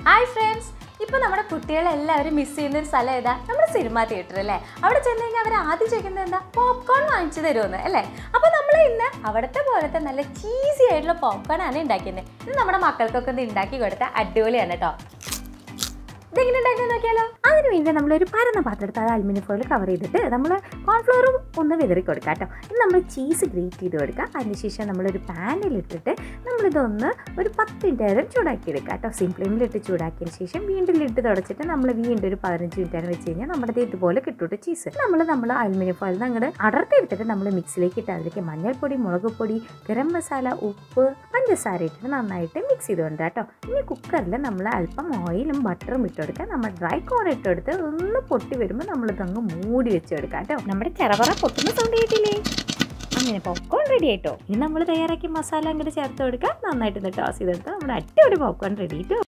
hi friends ഇപ്പൊ നമ്മുടെ കുട്ടികളെല്ലാവരും മിസ് ചെയ്യുന്ന ഒരു സ്ഥലം ഏതാ നമ്മുടെ സിനിമ തിയേറ്റർ അല്ലേ അവിടെ ചെന്ന് കഴിഞ്ഞാൽ അവർ ആദ്യം ചോദിക്കുന്നത് എന്താ പോപ്കോൺ വാങ്ങിച്ചു തരുമെന്ന് അല്ലേ അപ്പൊ നമ്മൾ ഇന്ന് അവിടുത്തെ പോലത്തെ നല്ല ചീസി ആയിട്ടുള്ള പോപ്കോൺ ആണ് ഉണ്ടാക്കിയത് ഇത് നമ്മുടെ മക്കൾക്കൊക്കെ ഒന്ന് ഉണ്ടാക്കി കൊടുത്ത അടിപൊളിയാണ് കേട്ടോ ഇതെങ്ങനെ ഉണ്ടാക്കി നോക്കിയാലോ അതിന് വേണ്ടി നമ്മളൊരു പരന്ന പാത്രം എടുത്ത് അത് അലുമിനിയം ഫോയിൽ കവർ ചെയ്തിട്ട് നമ്മൾ കോൺഫ്ലോർ ഒന്ന് വിതറി കൊടുക്കുക കേട്ടോ ഇനി നമ്മൾ ചീസ് ഗ്രേറ്റ് ചെയ്ത് കൊടുക്കുക അതിനുശേഷം നമ്മളൊരു പാനിലിട്ടിട്ട് നമ്മളിതൊന്ന് ഒരു പത്ത് മിനിറ്റ് നേരം ചൂടാക്കി എടുക്കുക കേട്ടോ സിം ഫ്ലെയിമിലിട്ട് ചൂടാക്കിയതിന് ശേഷം വീണ്ടും ലിട്ട് തുടച്ചിട്ട് നമ്മൾ വീണ്ടും ഒരു പതിനഞ്ച് മിനിറ്റ് നേരം വെച്ച് കഴിഞ്ഞാൽ നമ്മുടെ ദേ ഇതുപോലെ കിട്ടൂട്ട് ചീസ് നമ്മൾ നമ്മൾ അലുമിനിയം ഫോയിൽ നിന്ന് അങ്ങോട്ട് അടർത്തിയെടുത്തിട്ട് നമ്മൾ മിക്സിയിലേക്ക് ഇട്ട് അതിലേക്ക് മഞ്ഞൾപ്പൊടി മുളക് പൊടി ഗരം മസാല ഉപ്പ് പഞ്ചസാര ഇട്ടിട്ട് നന്നായിട്ട് മിക്സ് ചെയ്തുകൊണ്ട് കേട്ടോ ഇനി കുക്കറിൽ നമ്മൾ അല്പം ഓയിലും ബട്ടറും ഇട്ട് കൊടുക്കുക നമ്മൾ ഡ്രൈ കോൺ ഇട്ട് കൊടുത്ത് ഒന്ന് പൊട്ടി വരുമ്പോൾ നമ്മളിതങ്ങ് മൂടി വെച്ചെടുക്കാം കേട്ടോ നമ്മുടെ ചെറപറ പൊട്ടുന്ന സൗണ്ട് കേട്ടില്ലേ അങ്ങനെ പോപ്കോൺ റെഡി ആയിട്ടോ ഇനി നമ്മൾ തയ്യാറാക്കിയ മസാല അങ്ങോട്ട് ചേർത്ത് കൊടുക്കുക നന്നായിട്ട് ടോസ് ചെയ്തെടുത്ത് നമ്മുടെ അടിപൊളി പോപ്കോൺ റെഡി ആയിട്ടോ